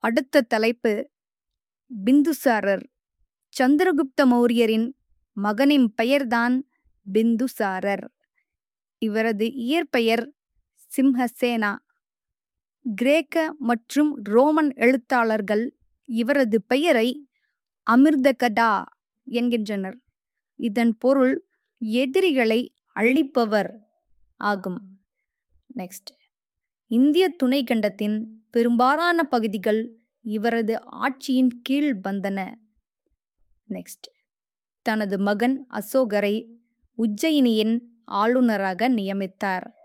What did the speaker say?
அடுத்த தலைப்பு பிந்துசாரர் சந்திரகுப்த மௌரியரின் மகனின் பெயர்தான் பிந்துசாரர் இவரது இயற்பெயர் சிம்ஹசேனா கிரேக்க மற்றும் ரோமன் எழுத்தாளர்கள் இவரது பெயரை அமிர்தகடா என்கின்றனர் இதன் பொருள் எதிரிகளை அழிப்பவர் ஆகும் நெக்ஸ்ட் இந்திய துணைக்கண்டத்தின் பெரும்பாலான பகுதிகள் இவரது ஆட்சியின் கீழ் வந்தன நெக்ஸ்ட் தனது மகன் அசோகரை உஜ்ஜயினியின் ஆளுநராக நியமித்தார்